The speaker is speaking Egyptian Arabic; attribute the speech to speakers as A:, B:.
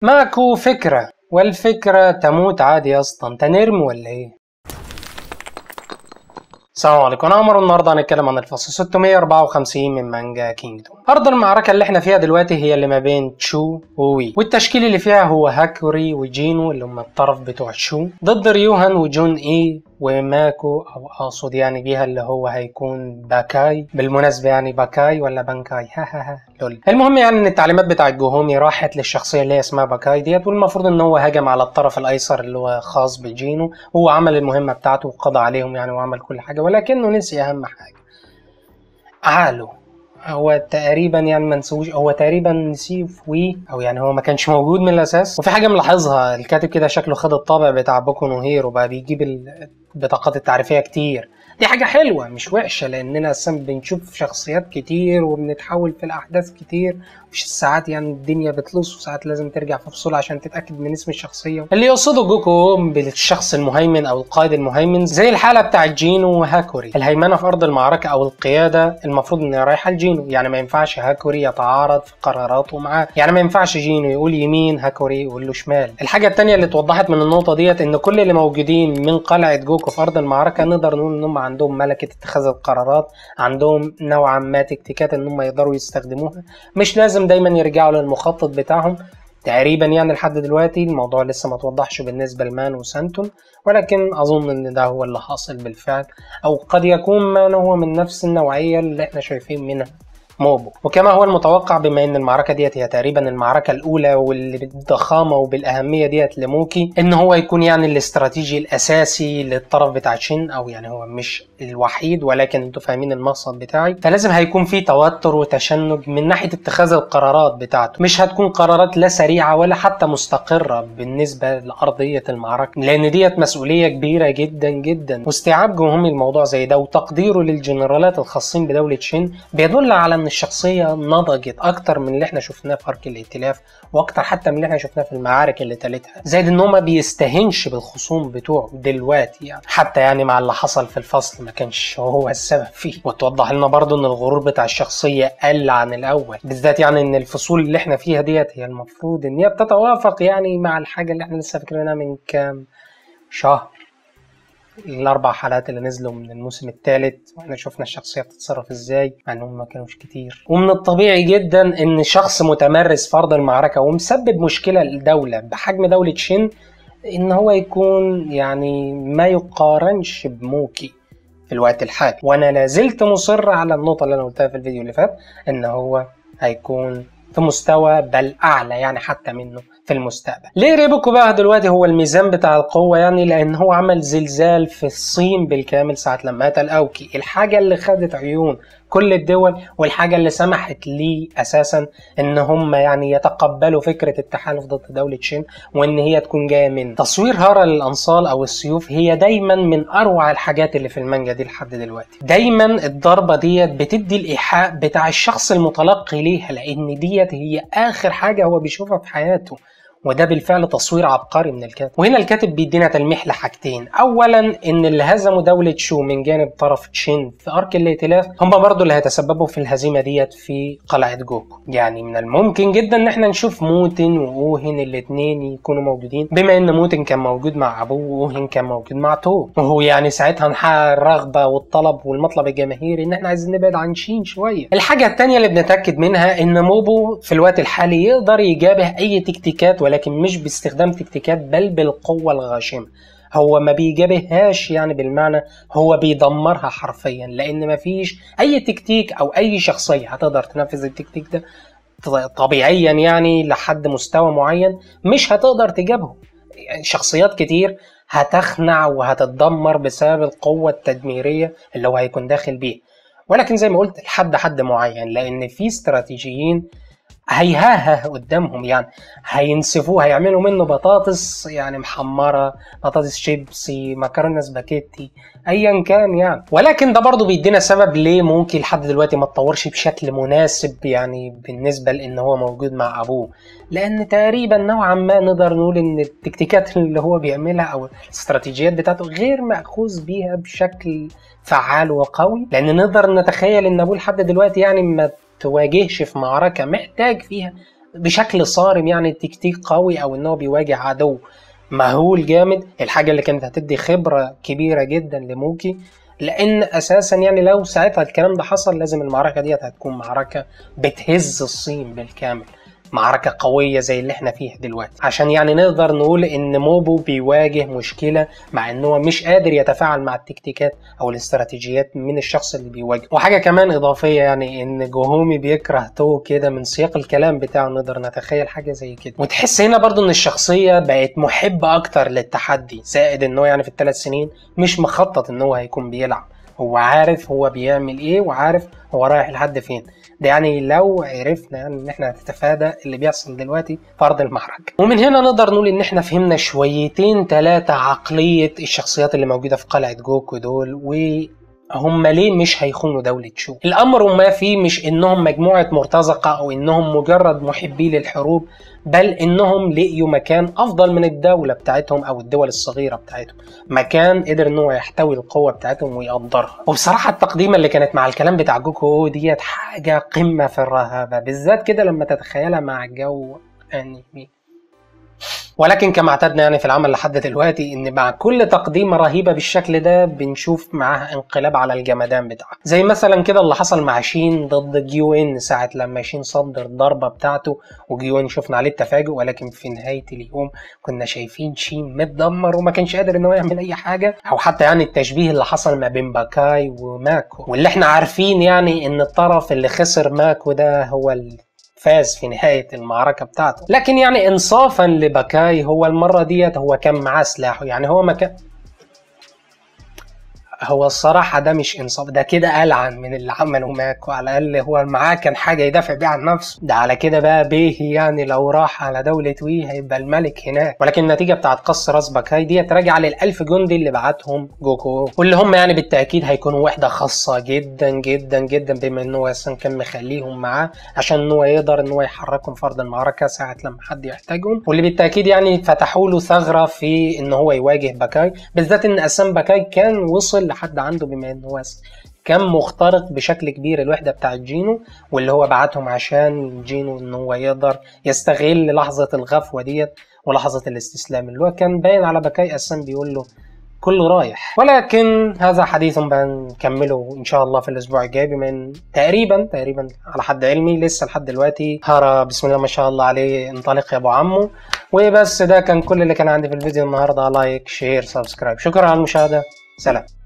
A: ماكو فكرة والفكرة تموت عادي يا اسطى انت نرم ولا ايه؟ السلام عليكم انا عمر النهارده هنتكلم عن الفصل 654 من مانجا كينجدوم ارض المعركه اللي احنا فيها دلوقتي هي اللي ما بين تشو ووي والتشكيل اللي فيها هو هاكوري وجينو اللي هم الطرف بتوع شو ضد ريوهان وجون اي وماكو او اقصد يعني بيها اللي هو هيكون باكاي بالمناسبه يعني باكاي ولا بانكاي ها ها ها لول المهم يعني ان التعليمات بتاعت جوهومي راحت للشخصيه اللي هي اسمها باكاي ديت والمفروض ان هو هجم على الطرف الايسر اللي هو خاص بجينو هو عمل المهمه بتاعته وقضى عليهم يعني وعمل كل حاجه ولكنه نسي اهم حاجه عقله هو تقريبا يعني ما نسوش هو تقريبا نسيه في وي او يعني هو ما كانش موجود من الاساس وفي حاجه ملاحظها الكاتب كده شكله خد الطابع بتاع بوكو نو هيرو بقى بيجيب البطاقات التعريفيه كتير دي حاجة حلوة مش وحشة لأننا أساسا بنشوف شخصيات كتير وبنتحول في الأحداث كتير مش ساعات يعني الدنيا بتلص وساعات لازم ترجع في فصول عشان تتأكد من اسم الشخصية اللي يقصده جوكو بالشخص المهيمن أو القائد المهيمن زي الحالة بتاعت جينو وهاكوري الهيمنة في أرض المعركة أو القيادة المفروض إنها رايحة لجينو يعني ما ينفعش هاكوري يتعارض في قراراته معاه يعني ما ينفعش جينو يقول يمين هاكوري يقول له شمال الحاجة التانية اللي اتوضحت من النقطة ديت إن كل اللي موجودين من قلعة جوكو في أرض المعركة نقدر نقول إن هم عندهم ملكة اتخاذ القرارات عندهم نوعا ما تكتيكات ان هم يقدروا يستخدموها مش لازم دايما يرجعوا للمخطط بتاعهم تقريبا يعني لحد دلوقتي الموضوع لسه ما توضحش بالنسبة لمان وسانتون ولكن أظن إن ده هو اللي حاصل بالفعل أو قد يكون مان هو من نفس النوعية اللي احنا شايفين منها موبو وكما هو المتوقع بما ان المعركه ديت هي تقريبا المعركه الاولى واللي بالضخامه وبالاهميه ديت لموكي ان هو يكون يعني الاستراتيجي الاساسي للطرف بتاع شين او يعني هو مش الوحيد ولكن انتوا فاهمين المقصد بتاعي فلازم هيكون في توتر وتشنج من ناحيه اتخاذ القرارات بتاعته مش هتكون قرارات لا سريعه ولا حتى مستقره بالنسبه لارضيه المعركه لان ديت مسؤوليه كبيره جدا جدا واستيعاب جمهوري الموضوع زي ده وتقديره للجنرالات الخاصين بدوله شين بيدل على ان الشخصيه نضجت اكتر من اللي احنا شفناه في ارك الائتلاف واكتر حتى من اللي احنا شفناه في المعارك اللي تالتها زائد ان هو ما بيستهنش بالخصوم بتوعه دلوقتي يعني حتى يعني مع اللي حصل في الفصل ما كانش هو السبب فيه وتوضح لنا برضو ان الغرور بتاع الشخصيه قل عن الاول بالذات يعني ان الفصول اللي احنا فيها ديت هي المفروض ان هي بتتوافق يعني مع الحاجه اللي احنا لسه فاكرينها من كام شهر الاربع حلقات اللي نزلوا من الموسم الثالث واحنا شفنا الشخصيه بتتصرف ازاي مع انهم ما كانوش كتير ومن الطبيعي جدا ان شخص متمرس في ارض المعركه ومسبب مشكله للدوله بحجم دوله شين ان هو يكون يعني ما يقارنش بموكي في الوقت الحالي وانا لازلت مصر على النقطه اللي انا قلتها في الفيديو اللي فات ان هو هيكون في مستوى بل اعلى يعني حتى منه في المستقبل ليه ريبوكو بقى دلوقتي هو الميزان بتاع القوة يعني لأن هو عمل زلزال في الصين بالكامل ساعة لما قتل أوكي الحاجة اللي خدت عيون كل الدول والحاجة اللي سمحت ليه أساسا إن هم يعني يتقبلوا فكرة التحالف ضد دولة شين وإن هي تكون جاية من تصوير هارا للأنصال أو السيوف هي دايما من أروع الحاجات اللي في المانجا دي لحد دلوقتي دايما الضربة ديت بتدي الإيحاء بتاع الشخص المتلقي ليها لأن ديت هي آخر حاجة هو بيشوفها في حياته وده بالفعل تصوير عبقري من الكاتب وهنا الكاتب بيدينا تلميح لحاجتين اولا ان اللي هزموا دوله شو من جانب طرف تشين في ارك الائتلاف هم برضو اللي هيتسببوا في الهزيمه ديت في قلعه جوكو يعني من الممكن جدا ان احنا نشوف موتن واوهن الاثنين يكونوا موجودين بما ان موتن كان موجود مع ابوه واوهن كان موجود مع تو وهو يعني ساعتها نحقق الرغبه والطلب والمطلب الجماهيري ان احنا عايزين نبعد عن شين شويه الحاجه الثانيه اللي بنتاكد منها ان موبو في الوقت الحالي يقدر يجابه اي تكتيكات ولكن مش باستخدام تكتيكات بل بالقوة الغاشمة هو ما بيجابهاش يعني بالمعنى هو بيدمرها حرفيا لان مفيش اي تكتيك او اي شخصية هتقدر تنفذ التكتيك ده طبيعيا يعني لحد مستوى معين مش هتقدر تجابه يعني شخصيات كتير هتخنع وهتتدمر بسبب القوة التدميرية اللي هو هيكون داخل بيها ولكن زي ما قلت لحد حد معين لان في استراتيجيين هيهاها قدامهم يعني هينسفوه هيعملوا منه بطاطس يعني محمرة بطاطس شيبسي مكرونة سباكيتي ايا كان يعني ولكن ده برضو بيدينا سبب ليه ممكن لحد دلوقتي ما اتطورش بشكل مناسب يعني بالنسبة لان هو موجود مع ابوه لان تقريبا نوعا ما نقدر نقول ان التكتيكات اللي هو بيعملها او الاستراتيجيات بتاعته غير مأخوذ بيها بشكل فعال وقوي لان نقدر نتخيل ان ابوه لحد دلوقتي يعني ما تواجهش في معركة محتاج فيها بشكل صارم يعني تكتيك قوي او ان هو بيواجه عدو مهول جامد الحاجه اللي كانت هتدي خبره كبيره جدا لموكي لان اساسا يعني لو ساعتها الكلام ده حصل لازم المعركه ديت هتكون معركه بتهز الصين بالكامل معركة قوية زي اللي احنا فيها دلوقتي عشان يعني نقدر نقول ان موبو بيواجه مشكلة مع ان هو مش قادر يتفاعل مع التكتيكات او الاستراتيجيات من الشخص اللي بيواجه وحاجة كمان اضافية يعني ان جوهومي بيكره تو كده من سياق الكلام بتاعه نقدر نتخيل حاجة زي كده وتحس هنا برضو ان الشخصية بقت محبة اكتر للتحدي زائد ان هو يعني في الثلاث سنين مش مخطط ان هو هيكون بيلعب هو عارف هو بيعمل ايه وعارف هو رايح لحد فين ده يعني لو عرفنا يعني ان احنا نتفادى اللي بيحصل دلوقتي في ارض المعركه ومن هنا نقدر نقول ان احنا فهمنا شويتين ثلاثه عقليه الشخصيات اللي موجوده في قلعه جوكو دول و هم ليه مش هيخونوا دولة شو؟ الأمر ما فيه مش إنهم مجموعة مرتزقة أو إنهم مجرد محبي للحروب بل إنهم لقيوا مكان أفضل من الدولة بتاعتهم أو الدول الصغيرة بتاعتهم مكان قدر إن هو يحتوي القوة بتاعتهم ويقدرها وبصراحة التقديمة اللي كانت مع الكلام بتاع جوكو ديت حاجة قمة في الرهابة بالذات كده لما تتخيلها مع جو أنمي ولكن كما اعتدنا يعني في العمل لحد دلوقتي ان مع كل تقديمه رهيبه بالشكل ده بنشوف معاها انقلاب على الجمدان بتاعها زي مثلا كده اللي حصل مع شين ضد جيو ان ساعه لما شين صدر الضربه بتاعته وجيو ان شفنا عليه التفاجؤ ولكن في نهايه اليوم كنا شايفين شين متدمر وما كانش قادر ان هو يعمل اي حاجه او حتى يعني التشبيه اللي حصل ما بين باكاي وماكو واللي احنا عارفين يعني ان الطرف اللي خسر ماكو ده هو ال... فاز في نهاية المعركة بتاعته لكن يعني إنصافا لبكاي هو المرة ديت هو كان معاه سلاحه يعني هو ما كان هو الصراحة ده مش إنصاف ده كده ألعن من اللي عمله ماكو على الأقل هو معاه كان حاجة يدافع بيها عن نفسه ده على كده بقى بيه يعني لو راح على دولة وي هيبقى الملك هناك ولكن النتيجة بتاعت قص راس باكاي ديت راجعة للألف جندي اللي بعتهم جوكو واللي هم يعني بالتأكيد هيكونوا وحدة خاصة جدا جدا جدا بما إن هو أصلا كان مخليهم معاه عشان إن هو يقدر إن هو يحركهم في أرض المعركة ساعة لما حد يحتاجهم واللي بالتأكيد يعني فتحوا له ثغرة في إن هو يواجه باكاي بالذات إن أسام باكاي كان وصل لحد عنده بما ان هو كان مخترق بشكل كبير الوحدة بتاعت جينو واللي هو بعتهم عشان جينو ان هو يقدر يستغل لحظة الغفوة ديت ولحظة الاستسلام اللي هو كان باين على بكاي أسام بيقول له كله رايح ولكن هذا حديث بنكمله ان شاء الله في الاسبوع الجاي بما ان تقريبا تقريبا على حد علمي لسه لحد دلوقتي هارا بسم الله ما شاء الله عليه انطلق يا ابو عمو وبس ده كان كل اللي كان عندي في الفيديو النهارده لايك شير سبسكرايب شكرا على المشاهده سلام